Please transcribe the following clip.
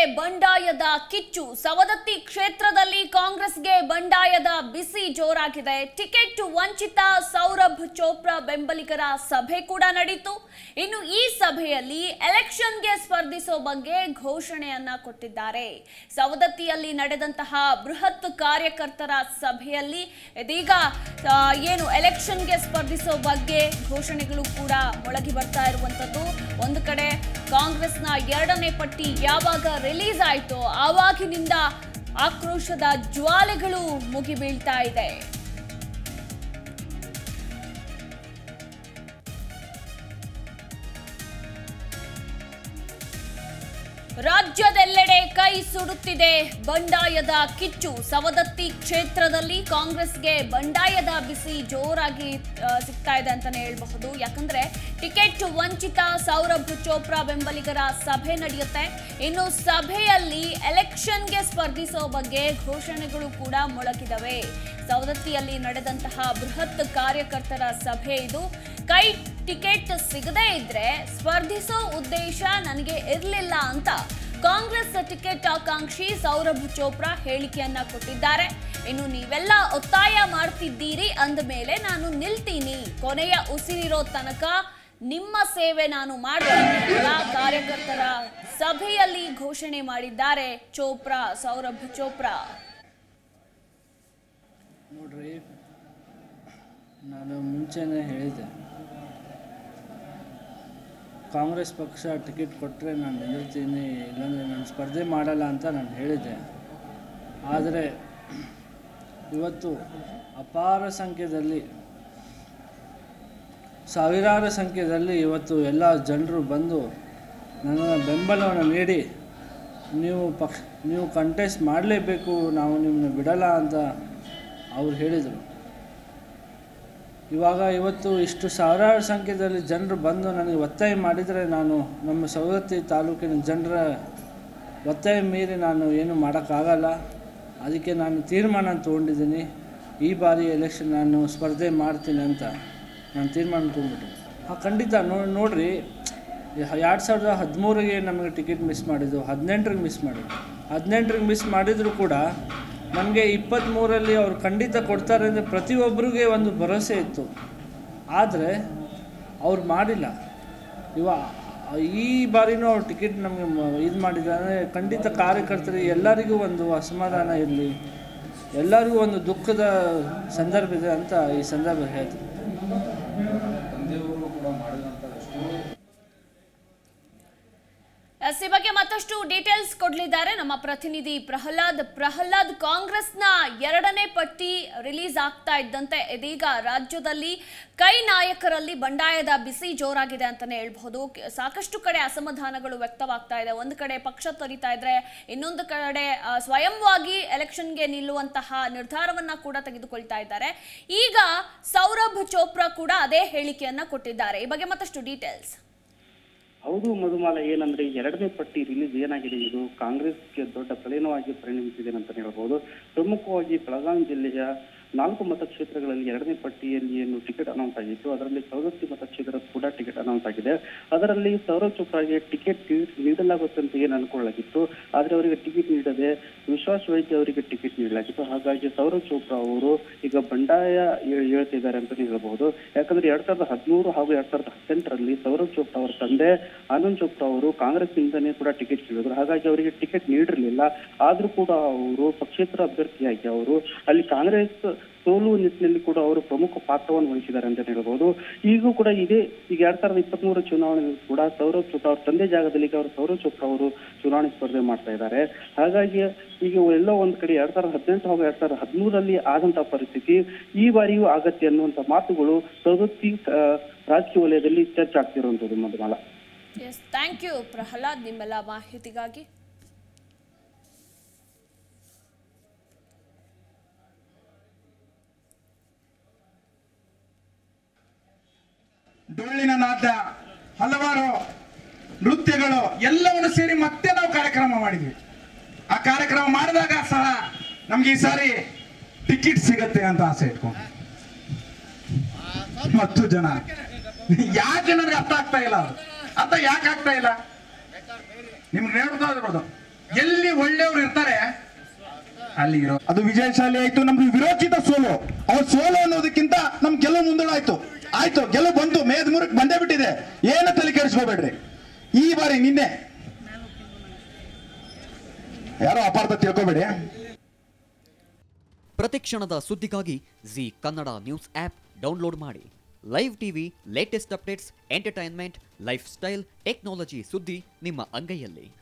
ಬಂಡಾಯದ ಕಿಚ್ಚು ಸವದತ್ತಿ ಕ್ಷೇತ್ರದಲ್ಲಿ ಕಾಂಗ್ರೆಸ್ಗೆ ಬಂಡಾಯದ ಬಿಸಿ ಜೋರಾಗಿದೆ ಟಿಕೆಟ್ ವಂಚಿತ ಸೌರಭ್ ಚೋಪ್ರಾ ಬೆಂಬಲಿಗರ ಸಭೆ ಕೂಡ ನಡೆಯಿತು ಇನ್ನು ಈ ಸಭೆಯಲ್ಲಿ ಎಲೆಕ್ಷನ್ಗೆ ಸ್ಪರ್ಧಿಸೋ ಬಗ್ಗೆ ಘೋಷಣೆಯನ್ನ ಕೊಟ್ಟಿದ್ದಾರೆ ಸವದತ್ತಿಯಲ್ಲಿ ನಡೆದಂತಹ ಬೃಹತ್ ಕಾರ್ಯಕರ್ತರ ಸಭೆಯಲ್ಲಿ ಇದೀಗ ಆ, ಏನು ಎಲೆಕ್ಷನ್ಗೆ ಸ್ಪರ್ಧಿಸೋ ಬಗ್ಗೆ ಘೋಷಣೆಗಳು ಕೂಡ ಮೊಳಗಿ ಬರ್ತಾ ಇರುವಂತದ್ದು ಒಂದು ಕಡೆ ಕಾಂಗ್ರೆಸ್ನ ಎರಡನೇ ಪಟ್ಟಿ ಯಾವಾಗ ರಿಲೀಸ್ ಆಯಿತೋ ಆವಾಗಿನಿಂದ ಆಕ್ರೋಶದ ಜ್ವಾಲೆಗಳು ಮುಗಿ ಬೀಳ್ತಾ ಇದೆ ರಾಜ್ಯದೆಲ್ಲೆಡೆ ಕೈ ಸುಡುತ್ತಿದೆ ಬಂಡಾಯದ ಕಿಚ್ಚು ಸವದತ್ತಿ ಕ್ಷೇತ್ರದಲ್ಲಿ ಕಾಂಗ್ರೆಸ್ಗೆ ಬಂಡಾಯದ ಬಿಸಿ ಜೋರಾಗಿ ಆ, ಸಿಗ್ತಾ ಇದೆ ಅಂತಾನೆ ಹೇಳ್ಬಹುದು ಯಾಕಂದ್ರೆ ಟಿಕೆಟ್ ವಂಚಿತ ಸೌರಭ್ ಚೋಪ್ರಾ ಬೆಂಬಲಿಗರ ಸಭೆ ನಡೆಯುತ್ತೆ ಇನ್ನು ಸಭೆಯಲ್ಲಿ ಎಲೆಕ್ಷನ್ಗೆ ಸ್ಪರ್ಧಿಸೋ ಬಗ್ಗೆ ಘೋಷಣೆಗಳು ಕೂಡ ಮೊಳಗಿದವೆ ಸವದತ್ತಿಯಲ್ಲಿ ನಡೆದಂತಹ ಬೃಹತ್ ಕಾರ್ಯಕರ್ತರ ಸಭೆ ಇದು ಕೈ ಟಿಕೆಟ್ ಸಿಗದೇ ಇದ್ರೆ ಸ್ಪರ್ಧಿಸೋ ಉದ್ದೇಶ ನನಗೆ ಇರಲಿಲ್ಲ ಅಂತ ಕಾಂಗ್ರೆಸ್ ಟಿಕೆಟ್ ಆಕಾಂಕ್ಷಿ ಸೌರಭ್ ಚೋಪ್ರಾ ಹೇಳಿಕೆಯನ್ನ ಕೊಟ್ಟಿದ್ದಾರೆ ಇನ್ನು ನೀವೆಲ್ಲ ಒತ್ತಾಯ ಮಾಡ್ತಿದ್ದೀರಿ ಅಂದ ಮೇಲೆ ನಾನು ನಿಲ್ತೀನಿ ಕೊನೆಯ ಉಸಿರಿರೋ ತನಕ ನಿಮ್ಮ ಸೇವೆ ನಾನು ಮಾಡ್ತೀನಿ ಅಂತ ಕಾರ್ಯಕರ್ತರ ಸಭೆಯಲ್ಲಿ ಘೋಷಣೆ ಮಾಡಿದ್ದಾರೆ ಚೋಪ್ರಾ ಸೌರಭ್ ಚೋಪ್ರಾ ನೋಡ್ರಿ ನಾನು ಮುಂಚೆನೇ ಹೇಳಿದೆ ಕಾಂಗ್ರೆಸ್ ಪಕ್ಷ ಟಿಕೆಟ್ ಕೊಟ್ಟರೆ ನಾನು ನಿಲ್ತೀನಿ ಇಲ್ಲಾಂದರೆ ನಾನು ಸ್ಪರ್ಧೆ ಮಾಡಲ್ಲ ಅಂತ ನಾನು ಹೇಳಿದ್ದೆ ಆದರೆ ಇವತ್ತು ಅಪಾರ ಸಂಖ್ಯೆಯಲ್ಲಿ ಸಾವಿರಾರು ಸಂಖ್ಯೆಯಲ್ಲಿ ಇವತ್ತು ಎಲ್ಲ ಜನರು ಬಂದು ನನ್ನ ಬೆಂಬಲವನ್ನು ನೀಡಿ ನೀವು ಪಕ್ಷ ನೀವು ಕಂಟೆಸ್ಟ್ ಮಾಡಲೇಬೇಕು ನಾವು ನಿಮ್ಮನ್ನ ಬಿಡಲ್ಲ ಅಂತ ಅವ್ರು ಹೇಳಿದರು ಇವಾಗ ಇವತ್ತು ಇಷ್ಟು ಸಾವಿರಾರು ಸಂಖ್ಯೆಯಲ್ಲಿ ಜನರು ಬಂದು ನನಗೆ ಒತ್ತಾಯ ಮಾಡಿದರೆ ನಾನು ನಮ್ಮ ಸವದತ್ತಿ ತಾಲೂಕಿನ ಜನರ ಒತ್ತಾಯ ಮೀರಿ ನಾನು ಏನು ಮಾಡೋಕ್ಕಾಗಲ್ಲ ಅದಕ್ಕೆ ನಾನು ತೀರ್ಮಾನ ತೊಗೊಂಡಿದ್ದೀನಿ ಈ ಬಾರಿ ಎಲೆಕ್ಷನ್ ನಾನು ಸ್ಪರ್ಧೆ ಮಾಡ್ತೀನಿ ಅಂತ ನಾನು ತೀರ್ಮಾನ ತೊಗೊಂಡ್ಬಿಟ್ಟೆ ಹಾಂ ಖಂಡಿತ ನೋ ನೋಡಿರಿ ಎರಡು ಸಾವಿರದ ಹದಿಮೂರಿಗೆ ನಮಗೆ ಟಿಕೆಟ್ ಮಿಸ್ ಮಾಡಿದ್ದು ಹದಿನೆಂಟರಿಗೆ ಮಿಸ್ ಮಾಡಿದ್ದು ಹದಿನೆಂಟರಿಗೆ ಮಿಸ್ ಮಾಡಿದರೂ ಕೂಡ ನಮಗೆ ಇಪ್ಪತ್ತ್ಮೂರಲ್ಲಿ ಅವ್ರು ಖಂಡಿತ ಕೊಡ್ತಾರೆ ಅಂದರೆ ಪ್ರತಿಯೊಬ್ಬರಿಗೆ ಒಂದು ಭರವಸೆ ಇತ್ತು ಆದರೆ ಅವ್ರು ಮಾಡಿಲ್ಲ ಇವ ಈ ಬಾರಿನೂ ಅವ್ರು ಟಿಕೆಟ್ ನಮಗೆ ಇದು ಮಾಡಿದ್ದಾರೆ ಖಂಡಿತ ಕಾರ್ಯಕರ್ತರಿಗೆ ಎಲ್ಲರಿಗೂ ಒಂದು ಅಸಮಾಧಾನ ಇರಲಿ ಎಲ್ಲರಿಗೂ ಒಂದು ದುಃಖದ ಸಂದರ್ಭ ಇದೆ ಅಂತ ಈ ಸಂದರ್ಭ ಹೇಳ್ತೀನಿ ಎಸ್ ಈ ಬಗ್ಗೆ ಮತ್ತಷ್ಟು ಡೀಟೇಲ್ಸ್ ಕೊಡ್ಲಿದ್ದಾರೆ ನಮ್ಮ ಪ್ರತಿನಿಧಿ ಪ್ರಹ್ಲಾದ್ ಪ್ರಹ್ಲಾದ್ ಕಾಂಗ್ರೆಸ್ನ ಎರಡನೇ ಪಟ್ಟಿ ರಿಲೀಸ್ ಆಗ್ತಾ ಇದ್ದಂತೆ ಇದೀಗ ರಾಜ್ಯದಲ್ಲಿ ಕೈ ನಾಯಕರಲ್ಲಿ ಬಂಡಾಯದ ಬಿಸಿ ಜೋರಾಗಿದೆ ಅಂತಾನೆ ಹೇಳ್ಬಹುದು ಕೆ- ಸಾಕಷ್ಟು ಕಡೆ ಅಸಮಾಧಾನಗಳು ವ್ಯಕ್ತವಾಗ್ತಾ ಇದೆ ಒಂದು ಕಡೆ ಪಕ್ಷ ತೊರಿತಾ ಇದ್ರೆ ಇನ್ನೊಂದು ಕಡೆ ಆ, ಸ್ವಯಂವಾಗಿ ಎಲೆಕ್ಷನ್ಗೆ ನಿಲ್ಲುವಂತಹ ನಿರ್ಧಾರವನ್ನ ಕೂಡ ತೆಗೆದುಕೊಳ್ತಾ ಇದ್ದಾರೆ ಈಗ ಸೌರಭ್ ಚೋಪ್ರಾ ಕೂಡ ಅದೇ ಹೇಳಿಕೆಯನ್ನ ಕೊಟ್ಟಿದ್ದಾರೆ ಈ ಬಗ್ಗೆ ಮತ್ತಷ್ಟು ಡೀಟೇಲ್ಸ್ ಹೌದು ಮಧುಮಾಲ ಏನಂದ್ರೆ ಎರಡನೇ ಪಟ್ಟಿ ರಿಲೀಸ್ ಏನಾಗಿದೆ ಇದು ಕಾಂಗ್ರೆಸ್ಗೆ ದೊಡ್ಡ ತಲೆನೋವಾಗಿ ಪರಿಣಮಿಸಿದೆ ಅಂತ ಹೇಳ್ಬೋದು ಪ್ರಮುಖವಾಗಿ ಬೆಳಗಾವಿ ಜಿಲ್ಲೆಯ ನಾಲ್ಕು ಮತಕ್ಷೇತ್ರಗಳಲ್ಲಿ ಎರಡನೇ ಪಟ್ಟಿಯಲ್ಲಿ ಏನು ಟಿಕೆಟ್ ಅನೌನ್ಸ್ ಆಗಿತ್ತು ಅದರಲ್ಲಿ ಸವದತ್ತಿ ಮತಕ್ಷೇತ್ರದ ಕೂಡ ಟಿಕೆಟ್ ಅನೌನ್ಸ್ ಆಗಿದೆ ಅದರಲ್ಲಿ ಸೌರವ್ ಚೋಪ್ರಾಗೆ ಟಿಕೆಟ್ ನೀಡಲಾಗುತ್ತೆ ಅಂತ ಏನು ಅನ್ಕೊಳ್ಳಾಗಿತ್ತು ಆದ್ರೆ ಅವರಿಗೆ ಟಿಕೆಟ್ ನೀಡದೆ ವಿಶ್ವಾಸ್ ವೈದ್ಯ ಅವರಿಗೆ ಟಿಕೆಟ್ ನೀಡಲಾಗಿತ್ತು ಹಾಗಾಗಿ ಸೌರವ್ ಚೋಪ್ರಾ ಅವರು ಈಗ ಬಂಡಾಯ ಏ- ಹೇಳ್ತಿದ್ದಾರೆ ಅಂತ ಹೇಳ್ಬಹುದು ಯಾಕಂದ್ರೆ ಎರಡ್ ಸಾವಿರದ ಹದಿಮೂರು ಹಾಗೂ ಎರಡ್ ಸಾವಿರದ ಹದಿನೆಂಟರಲ್ಲಿ ಸೌರವ್ ಚೋಪ್ರಾ ಅವರ ತಂದೆ ಆನಂದ್ ಚೋಪ್ರಾ ಅವರು ಕಾಂಗ್ರೆಸ್ ನಿಂದನೇ ಕೂಡ ಟಿಕೆಟ್ ಕೇಳಿದ್ರು ಹಾಗಾಗಿ ಅವರಿಗೆ ಟಿಕೆಟ್ ನೀಡಿರಲಿಲ್ಲ ಆದ್ರೂ ಕೂಡ ಅವರು ಪಕ್ಷೇತರ ಅಭ್ಯರ್ಥಿಯಾಗಿ ಅವರು ಅಲ್ಲಿ ಕಾಂಗ್ರೆಸ್ ಸೋಲುವ ನಿಟ್ಟಿನಲ್ಲಿ ಕೂಡ ಅವರು ಪ್ರಮುಖ ಪಾತ್ರವನ್ನು ವಹಿಸಿದ್ದಾರೆ ಅಂತ ಹೇಳ್ಬಹುದು ಈಗೂ ಕೂಡ ಇದೇ ಈಗ ಎರಡ್ ಸಾವಿರದ ಇಪ್ಪತ್ತ್ ಮೂರು ಚುನಾವಣೆ ಕೂಡ ಸೌರವ್ ಚೋಪ್ರಾ ಅವ್ರ ತಂದೆ ಜಾಗದಲ್ಲಿ ಈಗ ಅವರು ಸೌರವ್ ಚೋಪ್ರಾ ಅವರು ಚುನಾವಣೆ ಸ್ಪರ್ಧೆ ಮಾಡ್ತಾ ಇದ್ದಾರೆ ಹಾಗಾಗಿ ಈಗ ಎಲ್ಲೋ ಒಂದ್ ಕಡೆ ಎರಡ್ ಸಾವಿರದ ಹದಿನೆಂಟು ಹಾಗೂ ಎರಡ್ ಸಾವಿರದ ಹದಿಮೂರರಲ್ಲಿ ಆದಂತಹ ಪರಿಸ್ಥಿತಿ ಈ ಬಾರಿಯೂ ಆಗತ್ತೆ ಅನ್ನುವಂತ ಮಾತುಗಳು ಸವದತ್ತಿ ಆ, ರಾಜಕೀಯ ವಲಯದಲ್ಲಿ ಚರ್ಚೆ ಆಗ್ತಿರುವಂತದ್ದು Madhumala yes thank you Prahlad ನಿಮ್ಮೆಲ್ಲ ಮಾಹಿತಿಗಾಗಿ ಡೊಳ್ಳಿನ ನಾದ ಹಲವಾರು ನೃತ್ಯಗಳು ಎಲ್ಲವನ್ನು ಸೇರಿ ಮತ್ತೆ ನಾವು ಕಾರ್ಯಕ್ರಮ ಮಾಡಿದ್ವಿ ಆ ಕಾರ್ಯಕ್ರಮ ಮಾಡಿದಾಗ ಸಹ ನಮ್ಗೆ ಈ ಸಾರಿ ಟಿಕೆಟ್ ಸಿಗತ್ತೆ ಅಂತ ಆಸೆ ಇಟ್ಕೊಂಡು ಮತ್ತು ಜನ ಯಾಕೆ ಜನರಿಗೆ ಅರ್ಥ ಆಗ್ತಾ ಇಲ್ಲ ಅದು ಅರ್ಥ ಯಾಕೆ ಆಗ್ತಾ ಇಲ್ಲ ನಿಮ್ಗೆ ಹೇಳ್ತಾ ಇರೋದು ಎಲ್ಲಿ ಒಳ್ಳೆಯವರು ಇರ್ತಾರೆ ಅಲ್ಲಿ ಇರೋ ಅದು ವಿಜಯಶಾಲಿ ಆಯ್ತು ನಮ್ದು ವಿರೋಚಿತ ಸೋಲು ಅವ್ರ ಸೋಲು ಅನ್ನೋದಕ್ಕಿಂತ ನಮ್ ಗೆಲುವು ಮುಂದೂಡಾಯ್ತು ಆಯ್ತು ಗೆಲುವು ಬಂತು ಮೇದ್ ಮೂರಕ್ಕೆ ಬಂದೇ ಬಿಟ್ಟಿದೆ ಏನು ತಲೆ ಕೆಡಿಸ್ಕೋಬೇಡ್ರಿ ಈ ಬಾರಿ ನಿನ್ನೆ ಯಾರೋ ಅಪಾರ್ಥ ತಿಳ್ಕೊಬೇಡಿ ಪ್ರತಿಕ್ಷಣದ ಸುದ್ದಿಗಾಗಿ Zee Kannada news app download ಮಾಡಿ live TV latest updates entertainment lifestyle technology ಸುದ್ದಿ ನಿಮ್ಮ ಅಂಗೈಯಲ್ಲಿ